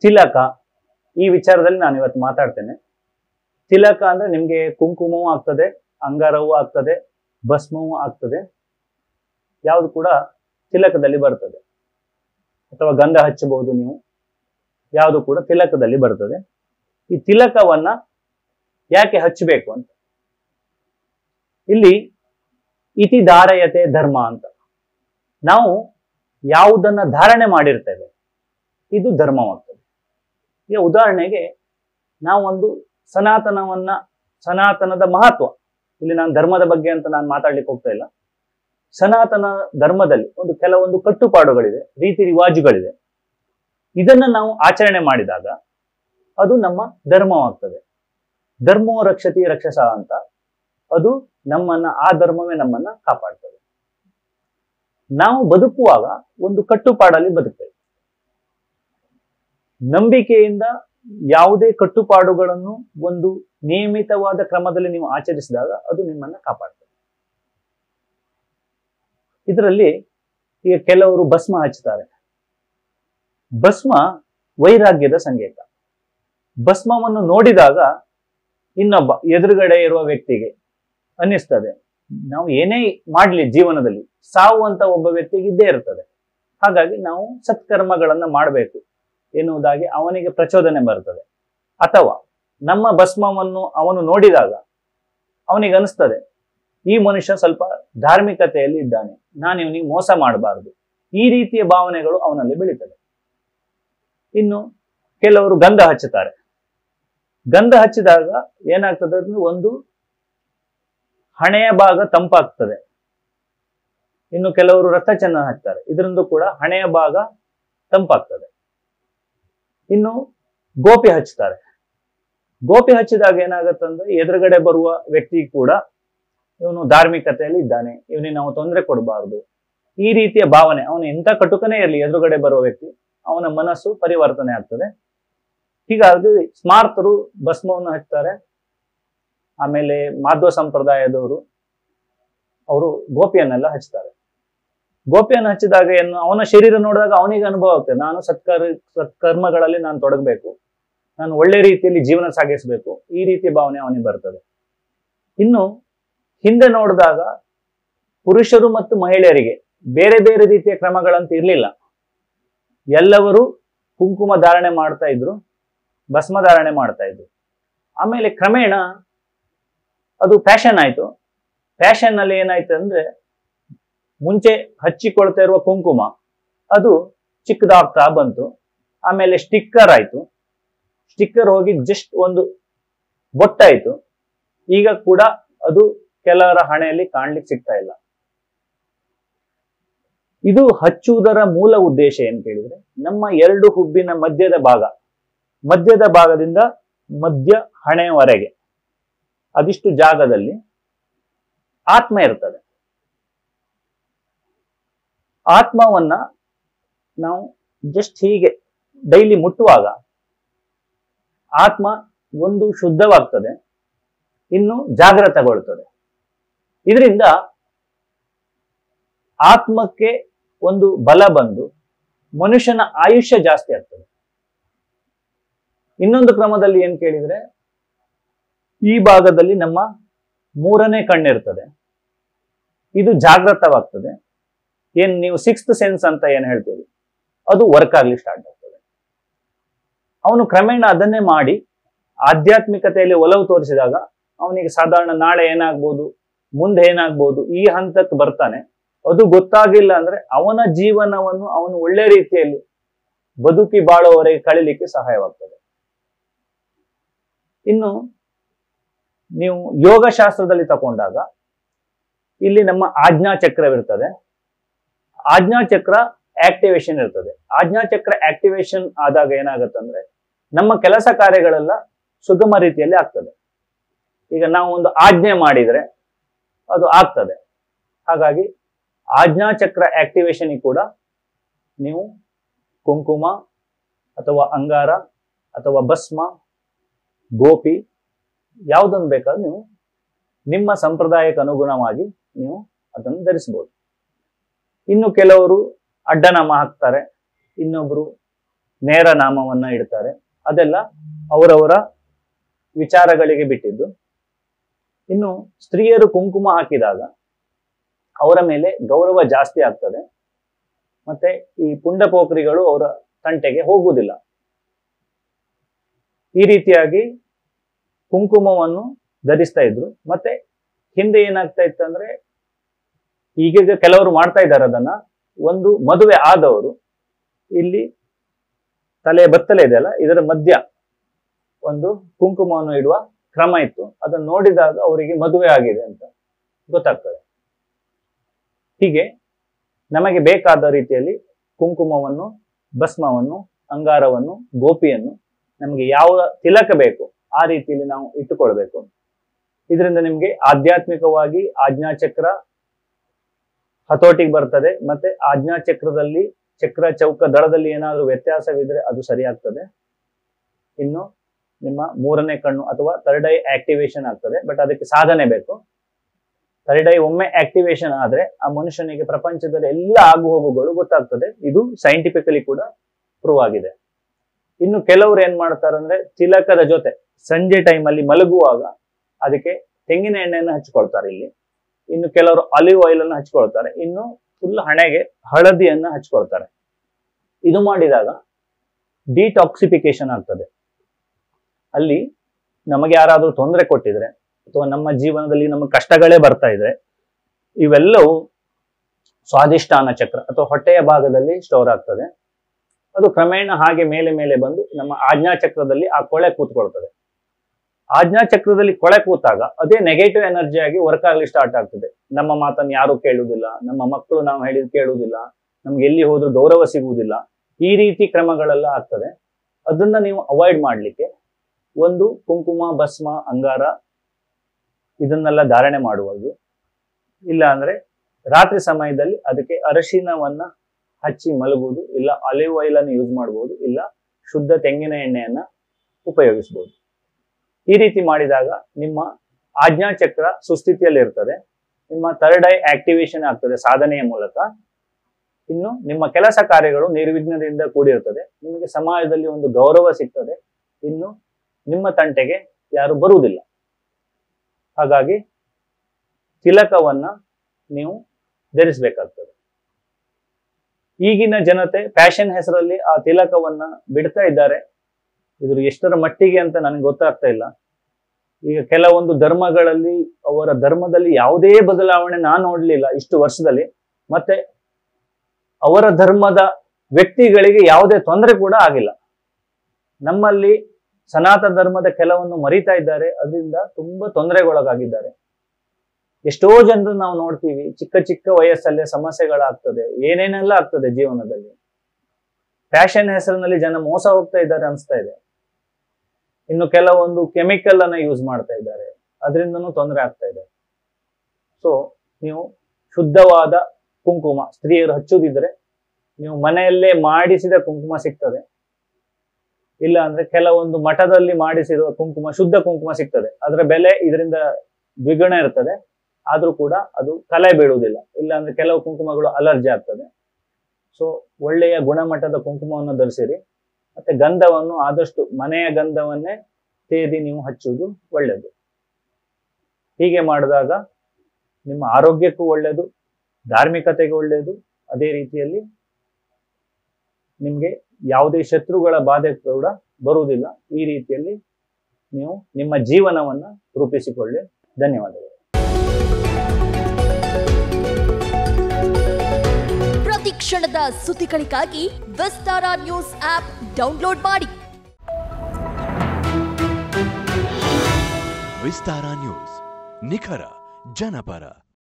ತಿಲಕ ಈ ವಿಚಾರದಲ್ಲಿ ನಾನು ಇವತ್ತು ಮಾತಾಡ್ತೇನೆ ತಿಲಕ ಅಂದ್ರೆ ನಿಮ್ಗೆ ಕುಂಕುಮವೂ ಆಗ್ತದೆ ಅಂಗಾರವೂ ಆಗ್ತದೆ ಭಸ್ಮವೂ ಆಗ್ತದೆ ಯಾವುದು ಕೂಡ ತಿಲಕದಲ್ಲಿ ಬರ್ತದೆ ಅಥವಾ ಗಂಧ ಹಚ್ಚಬಹುದು ನೀವು ಯಾವುದು ಕೂಡ ತಿಲಕದಲ್ಲಿ ಬರ್ತದೆ ಈ ತಿಲಕವನ್ನ ಯಾಕೆ ಹಚ್ಚಬೇಕು ಅಂತ ಇಲ್ಲಿ ಇತಿ ಧಾರಯತೆ ಧರ್ಮ ಅಂತ ನಾವು ಯಾವುದನ್ನ ಧಾರಣೆ ಮಾಡಿರ್ತೇವೆ ಇದು ಧರ್ಮವಾಗ್ತದೆ ಈಗ ಉದಾಹರಣೆಗೆ ನಾವೊಂದು ಸನಾತನವನ್ನ ಸನಾತನದ ಮಹತ್ವ ಇಲ್ಲಿ ನಾನು ಧರ್ಮದ ಬಗ್ಗೆ ಅಂತ ನಾನು ಮಾತಾಡ್ಲಿಕ್ಕೆ ಹೋಗ್ತಾ ಇಲ್ಲ ಸನಾತನ ಧರ್ಮದಲ್ಲಿ ಒಂದು ಕೆಲವೊಂದು ಕಟ್ಟುಪಾಡುಗಳಿದೆ ರೀತಿ ರಿವಾಜುಗಳಿದೆ ಇದನ್ನ ನಾವು ಆಚರಣೆ ಮಾಡಿದಾಗ ಅದು ನಮ್ಮ ಧರ್ಮವಾಗ್ತದೆ ಧರ್ಮೋ ರಕ್ಷತಿ ರಕ್ಷಸ ಅಂತ ಅದು ನಮ್ಮನ್ನ ಆ ಧರ್ಮವೇ ನಮ್ಮನ್ನ ಕಾಪಾಡ್ತದೆ ನಾವು ಬದುಕುವಾಗ ಒಂದು ಕಟ್ಟುಪಾಡಲ್ಲಿ ಬದುಕ್ತೇವೆ ನಂಬಿಕೆಯಿಂದ ಯಾವುದೇ ಕಟ್ಟುಪಾಡುಗಳನ್ನು ಒಂದು ನಿಯಮಿತವಾದ ಕ್ರಮದಲ್ಲಿ ನೀವು ಆಚರಿಸಿದಾಗ ಅದು ನಿಮ್ಮನ್ನ ಕಾಪಾಡ್ತದೆ ಇದರಲ್ಲಿ ಈಗ ಕೆಲವರು ಭಸ್ಮ ಹಚ್ಚುತ್ತಾರೆ ಭಸ್ಮ ವೈರಾಗ್ಯದ ಸಂಕೇತ ಭಸ್ಮವನ್ನು ನೋಡಿದಾಗ ಇನ್ನೊಬ್ಬ ಎದುರುಗಡೆ ಇರುವ ವ್ಯಕ್ತಿಗೆ ಅನ್ನಿಸ್ತದೆ ನಾವು ಏನೇ ಮಾಡ್ಲಿ ಜೀವನದಲ್ಲಿ ಸಾವು ಅಂತ ಒಬ್ಬ ವ್ಯಕ್ತಿಗೆ ಇದ್ದೇ ಇರ್ತದೆ ಹಾಗಾಗಿ ನಾವು ಸತ್ಕರ್ಮಗಳನ್ನ ಮಾಡಬೇಕು ಎನ್ನುವುದಾಗಿ ಅವನಿಗೆ ಪ್ರಚೋದನೆ ಬರ್ತದೆ ಅಥವಾ ನಮ್ಮ ಭಸ್ಮವನ್ನು ಅವನು ನೋಡಿದಾಗ ಅವನಿಗೆ ಅನಿಸ್ತದೆ ಈ ಮನುಷ್ಯ ಸ್ವಲ್ಪ ಧಾರ್ಮಿಕತೆಯಲ್ಲಿ ಇದ್ದಾನೆ ನಾನು ಇವನಿಗೆ ಮೋಸ ಮಾಡಬಾರದು ಈ ರೀತಿಯ ಭಾವನೆಗಳು ಅವನಲ್ಲಿ ಬೆಳೀತದೆ ಇನ್ನು ಕೆಲವರು ಗಂಧ ಹಚ್ಚುತ್ತಾರೆ ಗಂಧ ಹಚ್ಚಿದಾಗ ಏನಾಗ್ತದೆ ಅಂದ್ರೆ ಒಂದು ಹಣೆಯ ಭಾಗ ತಂಪಾಗ್ತದೆ ಇನ್ನು ಕೆಲವರು ರಕ್ತಚಂದನ ಹಚ್ತಾರೆ ಇದರಿಂದ ಕೂಡ ಹಣೆಯ ಭಾಗ ತಂಪಾಗ್ತದೆ ಇನ್ನು ಗೋಪಿ ಹಚ್ಚುತ್ತಾರೆ ಗೋಪಿ ಹಚ್ಚಿದಾಗ ಏನಾಗತ್ತಂದ್ರೆ ಎದುರುಗಡೆ ಬರುವ ವ್ಯಕ್ತಿ ಕೂಡ ಇವನು ಧಾರ್ಮಿಕತೆಯಲ್ಲಿ ಇದ್ದಾನೆ ಇವನಿಗೆ ನಾವು ತೊಂದರೆ ಕೊಡಬಾರದು ಈ ರೀತಿಯ ಭಾವನೆ ಅವನು ಎಂತ ಕಟುಕನೇ ಇರಲಿ ಎದುರುಗಡೆ ಬರುವ ವ್ಯಕ್ತಿ ಅವನ ಮನಸ್ಸು ಪರಿವರ್ತನೆ ಆಗ್ತದೆ ಹೀಗಾಗಿ ಸ್ಮಾರ್ತರು ಭಸ್ಮವನ್ನು ಹಚ್ತಾರೆ ಆಮೇಲೆ ಮಾಧ್ವ ಸಂಪ್ರದಾಯದವರು ಅವರು ಗೋಪಿಯನ್ನೆಲ್ಲ ಹಚ್ತಾರೆ ಗೋಪಿಯನ್ನು ಹಚ್ಚಿದಾಗ ಏನು ಅವನ ಶರೀರ ನೋಡಿದಾಗ ಅವನಿಗೆ ಅನುಭವ ಆಗ್ತದೆ ನಾನು ಸತ್ಕರ್ ಸತ್ಕರ್ಮಗಳಲ್ಲಿ ನಾನು ತೊಡಗಬೇಕು ನಾನು ಒಳ್ಳೆ ರೀತಿಯಲ್ಲಿ ಜೀವನ ಸಾಗಿಸಬೇಕು ಈ ರೀತಿಯ ಭಾವನೆ ಅವನಿಗೆ ಬರ್ತದೆ ಇನ್ನು ಹಿಂದೆ ನೋಡಿದಾಗ ಪುರುಷರು ಮತ್ತು ಮಹಿಳೆಯರಿಗೆ ಬೇರೆ ಬೇರೆ ರೀತಿಯ ಕ್ರಮಗಳಂತ ಇರಲಿಲ್ಲ ಎಲ್ಲವರು ಕುಂಕುಮ ಧಾರಣೆ ಮಾಡ್ತಾ ಇದ್ರು ಭಸ್ಮ ಧಾರಣೆ ಮಾಡ್ತಾ ಇದ್ರು ಆಮೇಲೆ ಕ್ರಮೇಣ ಅದು ಫ್ಯಾಷನ್ ಆಯ್ತು ಫ್ಯಾಷನ್ ಅಲ್ಲಿ ಏನಾಯ್ತು ಅಂದ್ರೆ ಮುಂಚೆ ಹಚ್ಚಿಕೊಳ್ತಾ ಇರುವ ಕುಂಕುಮ ಅದು ಚಿಕ್ಕದಾಗ್ತಾ ಬಂತು ಆಮೇಲೆ ಸ್ಟಿಕ್ಕರ್ ಆಯ್ತು ಸ್ಟಿಕ್ಕರ್ ಹೋಗಿ ಜಸ್ಟ್ ಒಂದು ಬೊಟ್ಟಾಯ್ತು ಈಗ ಕೂಡ ಅದು ಕೆಲವರ ಹಣೆಯಲ್ಲಿ ಕಾಣ್ಲಿಕ್ಕೆ ಸಿಗ್ತಾ ಇಲ್ಲ ಇದು ಹಚ್ಚುವುದರ ಮೂಲ ಉದ್ದೇಶ ಏನ್ ಕೇಳಿದ್ರೆ ನಮ್ಮ ಎರಡು ಹುಬ್ಬಿನ ಮಧ್ಯದ ಭಾಗ ಮಧ್ಯದ ಭಾಗದಿಂದ ಮಧ್ಯ ಹಣೆಯವರೆಗೆ ಅದಿಷ್ಟು ಜಾಗದಲ್ಲಿ ಆತ್ಮ ಇರ್ತದೆ ಆತ್ಮವನ್ನ ನಾವು ಜಸ್ಟ್ ಹೀಗೆ ಡೈಲಿ ಮುಟ್ಟುವಾಗ ಆತ್ಮ ಒಂದು ಶುದ್ಧವಾಗ್ತದೆ ಇನ್ನು ಜಾಗೃತಗೊಳ್ತದೆ ಇದರಿಂದ ಆತ್ಮಕ್ಕೆ ಒಂದು ಬಲ ಬಂದು ಮನುಷ್ಯನ ಆಯುಷ್ಯ ಜಾಸ್ತಿ ಆಗ್ತದೆ ಇನ್ನೊಂದು ಕ್ರಮದಲ್ಲಿ ಏನ್ ಕೇಳಿದ್ರೆ ಈ ಭಾಗದಲ್ಲಿ ನಮ್ಮ ಮೂರನೇ ಕಣ್ಣಿರ್ತದೆ ಇದು ಜಾಗೃತವಾಗ್ತದೆ ಏನ್ ನೀವು ಸಿಕ್ಸ್ತ್ ಸೆನ್ಸ್ ಅಂತ ಏನ್ ಹೇಳ್ತೀವಿ ಅದು ವರ್ಕ್ ಆಗ್ಲಿ ಸ್ಟಾರ್ಟ್ ಆಗ್ತದೆ ಅವನು ಕ್ರಮೇಣ ಅದನ್ನೇ ಮಾಡಿ ಆಧ್ಯಾತ್ಮಿಕತೆಯಲ್ಲಿ ಒಲವು ತೋರಿಸಿದಾಗ ಅವನಿಗೆ ಸಾಧಾರಣ ನಾಳೆ ಏನಾಗ್ಬೋದು ಮುಂದೆ ಏನಾಗ್ಬೋದು ಈ ಹಂತಕ್ಕೆ ಬರ್ತಾನೆ ಅದು ಗೊತ್ತಾಗಿಲ್ಲ ಅಂದ್ರೆ ಅವನ ಜೀವನವನ್ನು ಅವನು ಒಳ್ಳೆ ರೀತಿಯಲ್ಲಿ ಬದುಕಿ ಬಾಳುವವರೆಗೆ ಕಳಿಲಿಕ್ಕೆ ಸಹಾಯವಾಗ್ತದೆ ಇನ್ನು ನೀವು ಯೋಗಶಾಸ್ತ್ರದಲ್ಲಿ ತಗೊಂಡಾಗ ಇಲ್ಲಿ ನಮ್ಮ ಆಜ್ಞಾ ಚಕ್ರವಿರ್ತದೆ ಆಜ್ಞಾ ಚಕ್ರ ಆಕ್ಟಿವೇಶನ್ ಇರ್ತದೆ ಆಜ್ಞಾ ಚಕ್ರ ಆಕ್ಟಿವೇಶನ್ ಆದಾಗ ಏನಾಗುತ್ತಂದ್ರೆ ನಮ್ಮ ಕೆಲಸ ಕಾರ್ಯಗಳೆಲ್ಲ ಸುಗಮ ರೀತಿಯಲ್ಲಿ ಆಗ್ತದೆ ಈಗ ನಾವು ಒಂದು ಆಜ್ಞೆ ಮಾಡಿದ್ರೆ ಅದು ಆಗ್ತದೆ ಹಾಗಾಗಿ ಆಜ್ಞಾ ಚಕ್ರ ಆಕ್ಟಿವೇಶನ್ ಕೂಡ ನೀವು ಕುಂಕುಮ ಅಥವಾ ಅಂಗಾರ ಅಥವಾ ಭಸ್ಮ ಗೋಪಿ ಯಾವುದನ್ನು ಬೇಕಾದ್ರೂ ನೀವು ನಿಮ್ಮ ಸಂಪ್ರದಾಯಕ್ಕೆ ಅನುಗುಣವಾಗಿ ನೀವು ಅದನ್ನು ಧರಿಸಬಹುದು ಇನ್ನು ಕೆಲವರು ಅಡ್ಡನಾಮ ಹಾಕ್ತಾರೆ ಇನ್ನೊಬ್ರು ನೇರ ನಾಮವನ್ನ ಇಡ್ತಾರೆ ಅದೆಲ್ಲ ಅವರವರ ವಿಚಾರಗಳಿಗೆ ಬಿಟ್ಟಿದ್ದು ಇನ್ನು ಸ್ತ್ರೀಯರು ಕುಂಕುಮ ಹಾಕಿದಾಗ ಅವರ ಮೇಲೆ ಗೌರವ ಜಾಸ್ತಿ ಆಗ್ತದೆ ಮತ್ತೆ ಈ ಪುಂಡಪೋಖರಿಗಳು ಅವರ ತಂಟೆಗೆ ಹೋಗುವುದಿಲ್ಲ ಈ ರೀತಿಯಾಗಿ ಕುಂಕುಮವನ್ನು ಧರಿಸ್ತಾ ಇದ್ರು ಮತ್ತೆ ಹಿಂದೆ ಏನಾಗ್ತಾ ಇತ್ತಂದ್ರೆ ಈಗೀಗ ಕೆಲವರು ಮಾಡ್ತಾ ಇದ್ದಾರೆ ಅದನ್ನ ಒಂದು ಮದುವೆ ಆದವರು ಇಲ್ಲಿ ತಲೆ ಬತ್ತಲೆ ಇದೆಯಲ್ಲ ಇದರ ಮಧ್ಯ ಒಂದು ಕುಂಕುಮವನ್ನು ಇಡುವ ಕ್ರಮ ಇತ್ತು ಅದನ್ನು ನೋಡಿದಾಗ ಅವರಿಗೆ ಮದುವೆ ಆಗಿದೆ ಅಂತ ಗೊತ್ತಾಗ್ತದೆ ಹೀಗೆ ನಮಗೆ ಬೇಕಾದ ರೀತಿಯಲ್ಲಿ ಕುಂಕುಮವನ್ನು ಭಸ್ಮವನ್ನು ಅಂಗಾರವನ್ನು ಗೋಪಿಯನ್ನು ನಮಗೆ ಯಾವ ತಿಲಕ ಬೇಕು ಆ ರೀತಿಯಲ್ಲಿ ನಾವು ಇಟ್ಟುಕೊಳ್ಬೇಕು ಇದರಿಂದ ನಿಮಗೆ ಆಧ್ಯಾತ್ಮಿಕವಾಗಿ ಆಜ್ಞಾಚಕ್ರ ಹತೋಟಿಗೆ ಬರ್ತದೆ ಮತ್ತೆ ಆಜ್ಞಾಚಕ್ರದಲ್ಲಿ ಚಕ್ರ ಚೌಕ ದಳದಲ್ಲಿ ಏನಾದರೂ ವ್ಯತ್ಯಾಸವಿದ್ರೆ ಅದು ಸರಿಯಾಗ್ತದೆ ಇನ್ನು ನಿಮ್ಮ ಮೂರನೇ ಕಣ್ಣು ಅಥವಾ ಥರ್ಡ್ ಐ ಆಕ್ಟಿವೇಶನ್ ಆಗ್ತದೆ ಬಟ್ ಅದಕ್ಕೆ ಸಾಧನೆ ಬೇಕು ಥರ್ಡ್ ಐ ಒಮ್ಮೆ ಆಕ್ಟಿವೇಶನ್ ಆದ್ರೆ ಆ ಮನುಷ್ಯನಿಗೆ ಪ್ರಪಂಚದಲ್ಲಿ ಎಲ್ಲ ಆಗು ಹೋಗುಗಳು ಗೊತ್ತಾಗ್ತದೆ ಇದು ಸೈಂಟಿಫಿಕಲಿ ಕೂಡ ಪ್ರೂವ್ ಆಗಿದೆ ಇನ್ನು ಕೆಲವರು ಏನ್ ಮಾಡ್ತಾರೆ ಅಂದ್ರೆ ತಿಲಕದ ಜೊತೆ ಸಂಜೆ ಟೈಮ್ ಅಲ್ಲಿ ಮಲಗುವಾಗ ಅದಕ್ಕೆ ತೆಂಗಿನ ಎಣ್ಣೆಯನ್ನು ಹಚ್ಕೊಳ್ತಾರೆ ಇಲ್ಲಿ ಇನ್ನು ಕೆಲವರು ಆಲಿವ್ ಆಯಿಲ್ ಅನ್ನು ಹಚ್ಕೊಳ್ತಾರೆ ಇನ್ನು ಫುಲ್ ಹಣೆಗೆ ಹಳದಿಯನ್ನ ಹಚ್ಕೊಳ್ತಾರೆ ಇದು ಮಾಡಿದಾಗ ಡಿಟಾಕ್ಸಿಫಿಕೇಶನ್ ಆಗ್ತದೆ ಅಲ್ಲಿ ನಮಗೆ ಯಾರಾದ್ರೂ ತೊಂದರೆ ಕೊಟ್ಟಿದ್ರೆ ಅಥವಾ ನಮ್ಮ ಜೀವನದಲ್ಲಿ ನಮ್ಮ ಕಷ್ಟಗಳೇ ಬರ್ತಾ ಇದ್ರೆ ಇವೆಲ್ಲವೂ ಸ್ವಾದಿಷ್ಟಾನ ಚಕ್ರ ಅಥವಾ ಹೊಟ್ಟೆಯ ಭಾಗದಲ್ಲಿ ಸ್ಟೋರ್ ಆಗ್ತದೆ ಅದು ಕ್ರಮೇಣ ಹಾಗೆ ಮೇಲೆ ಮೇಲೆ ಬಂದು ನಮ್ಮ ಆಜ್ಞಾ ಚಕ್ರದಲ್ಲಿ ಆ ಕೊಳೆ ಕೂತ್ಕೊಳ್ತದೆ ಆಜ್ಞಾ ಚಕ್ರದಲ್ಲಿ ಕೊಳೆ ಕೂತಾಗ ಅದೇ ನೆಗೆಟಿವ್ ಎನರ್ಜಿ ಆಗಿ ವರ್ಕ್ ಆಗ್ಲಿ ಸ್ಟಾರ್ಟ್ ಆಗ್ತದೆ ನಮ್ಮ ಮಾತನ್ನು ಯಾರು ಕೇಳುವುದಿಲ್ಲ ನಮ್ಮ ಮಕ್ಕಳು ನಾವು ಹೇಳಿದ್ ಕೇಳುವುದಿಲ್ಲ ನಮ್ಗೆ ಎಲ್ಲಿ ಹೋದ್ರೂ ಗೌರವ ಸಿಗುವುದಿಲ್ಲ ಈ ರೀತಿ ಕ್ರಮಗಳೆಲ್ಲ ಆಗ್ತದೆ ಅದನ್ನ ನೀವು ಅವಾಯ್ಡ್ ಮಾಡ್ಲಿಕ್ಕೆ ಒಂದು ಕುಂಕುಮ ಭಸ್ಮ ಅಂಗಾರ ಇದನ್ನೆಲ್ಲ ಧಾರಣೆ ಮಾಡುವುದು ಇಲ್ಲ ಅಂದ್ರೆ ರಾತ್ರಿ ಸಮಯದಲ್ಲಿ ಅದಕ್ಕೆ ಅರಶಿನವನ್ನ ಹಚ್ಚಿ ಮಲಗುವುದು ಇಲ್ಲ ಆಲಿವ್ ಆಯಿಲ್ ಅನ್ನು ಯೂಸ್ ಮಾಡಬಹುದು ಇಲ್ಲ ಶುದ್ಧ ತೆಂಗಿನ ಎಣ್ಣೆಯನ್ನ ಉಪಯೋಗಿಸಬಹುದು ಈ ರೀತಿ ಮಾಡಿದಾಗ ನಿಮ್ಮ ಆಜ್ಞಾ ಚಕ್ರ ಸುಸ್ಥಿತಿಯಲ್ಲಿ ಇರ್ತದೆ ನಿಮ್ಮ ಥರ್ಡ್ ಐ ಆಕ್ಟಿವೇಶನ್ ಆಗ್ತದೆ ಸಾಧನೆಯ ಮೂಲಕ ಇನ್ನು ನಿಮ್ಮ ಕೆಲಸ ಕಾರ್ಯಗಳು ನಿರ್ವಿಘ್ನದಿಂದ ಕೂಡಿರ್ತದೆ ನಿಮಗೆ ಸಮಾಜದಲ್ಲಿ ಒಂದು ಗೌರವ ಸಿಗ್ತದೆ ಇನ್ನು ನಿಮ್ಮ ತಂಟೆಗೆ ಯಾರು ಬರುವುದಿಲ್ಲ ಹಾಗಾಗಿ ತಿಲಕವನ್ನ ನೀವು ಧರಿಸಬೇಕಾಗ್ತದೆ ಈಗಿನ ಜನತೆ ಫ್ಯಾಷನ್ ಹೆಸರಲ್ಲಿ ಆ ತಿಲಕವನ್ನ ಬಿಡ್ತಾ ಇದ್ದಾರೆ ಇದ್ರ ಎಷ್ಟರ ಮಟ್ಟಿಗೆ ಅಂತ ನನಗೆ ಗೊತ್ತಾಗ್ತಾ ಇಲ್ಲ ಈಗ ಕೆಲವೊಂದು ಧರ್ಮಗಳಲ್ಲಿ ಅವರ ಧರ್ಮದಲ್ಲಿ ಯಾವುದೇ ಬದಲಾವಣೆ ನಾನು ನೋಡ್ಲಿಲ್ಲ ಇಷ್ಟು ವರ್ಷದಲ್ಲಿ ಮತ್ತೆ ಅವರ ಧರ್ಮದ ವ್ಯಕ್ತಿಗಳಿಗೆ ಯಾವುದೇ ತೊಂದರೆ ಕೂಡ ಆಗಿಲ್ಲ ನಮ್ಮಲ್ಲಿ ಸನಾತನ ಧರ್ಮದ ಕೆಲವನ್ನು ಮರಿತಾ ಇದ್ದಾರೆ ಅದರಿಂದ ತುಂಬಾ ತೊಂದರೆಗೊಳಗಾಗಿದ್ದಾರೆ ಎಷ್ಟೋ ಜನರು ನಾವು ನೋಡ್ತೀವಿ ಚಿಕ್ಕ ಚಿಕ್ಕ ವಯಸ್ಸಲ್ಲೇ ಸಮಸ್ಯೆಗಳಾಗ್ತದೆ ಏನೇನೆಲ್ಲ ಆಗ್ತದೆ ಜೀವನದಲ್ಲಿ ಫ್ಯಾಷನ್ ಹೆಸರಿನಲ್ಲಿ ಜನ ಮೋಸ ಹೋಗ್ತಾ ಇದ್ದಾರೆ ಅನಿಸ್ತಾ ಇದೆ ಇನ್ನು ಕೆಲವೊಂದು ಕೆಮಿಕಲ್ ಅನ್ನ ಯೂಸ್ ಮಾಡ್ತಾ ಇದ್ದಾರೆ ಅದರಿಂದನೂ ತೊಂದರೆ ಆಗ್ತಾ ಇದೆ ಸೊ ನೀವು ಶುದ್ಧವಾದ ಕುಂಕುಮ ಸ್ತ್ರೀಯರು ಹಚ್ಚುದಿದ್ರೆ ನೀವು ಮನೆಯಲ್ಲೇ ಮಾಡಿಸಿದ ಕುಂಕುಮ ಸಿಗ್ತದೆ ಇಲ್ಲ ಅಂದ್ರೆ ಕೆಲವೊಂದು ಮಠದಲ್ಲಿ ಮಾಡಿಸಿರುವ ಕುಂಕುಮ ಶುದ್ಧ ಕುಂಕುಮ ಸಿಗ್ತದೆ ಅದರ ಬೆಲೆ ಇದರಿಂದ ದ್ವಿಗುಣ ಇರ್ತದೆ ಆದ್ರೂ ಕೂಡ ಅದು ಕಲೆ ಬೀಳುವುದಿಲ್ಲ ಇಲ್ಲ ಅಂದ್ರೆ ಕೆಲವು ಕುಂಕುಮಗಳು ಅಲರ್ಜಿ ಆಗ್ತದೆ ಸೊ ಒಳ್ಳೆಯ ಗುಣಮಟ್ಟದ ಕುಂಕುಮವನ್ನು ಧರಿಸಿರಿ ಮತ್ತೆ ಗಂಧವನ್ನು ಆದಷ್ಟು ಮನೆಯ ಗಂಧವನ್ನೇ ತೇದಿ ನೀವು ಹಚ್ಚುವುದು ಒಳ್ಳೆಯದು ಹೀಗೆ ಮಾಡಿದಾಗ ನಿಮ್ಮ ಆರೋಗ್ಯಕ್ಕೂ ಒಳ್ಳೆಯದು ಧಾರ್ಮಿಕತೆಗೆ ಒಳ್ಳೆಯದು ಅದೇ ರೀತಿಯಲ್ಲಿ ನಿಮಗೆ ಯಾವುದೇ ಶತ್ರುಗಳ ಬಾಧೆ ಕೂಡ ಬರುವುದಿಲ್ಲ ಈ ರೀತಿಯಲ್ಲಿ ನೀವು ನಿಮ್ಮ ಜೀವನವನ್ನ ರೂಪಿಸಿಕೊಳ್ಳಿ ಧನ್ಯವಾದಗಳು ಪ್ರತಿ ಕ್ಷಣದ ಸುದ್ದಿಗಳಿಗಾಗಿ ವಿಸ್ತಾರ ನ್ಯೂಸ್ ಆಪ್ ಡೌನ್ಲೋಡ್ ಮಾಡಿ ವಿಸ್ತಾರ ನ್ಯೂಸ್ ನಿಖರ ಜನಪರ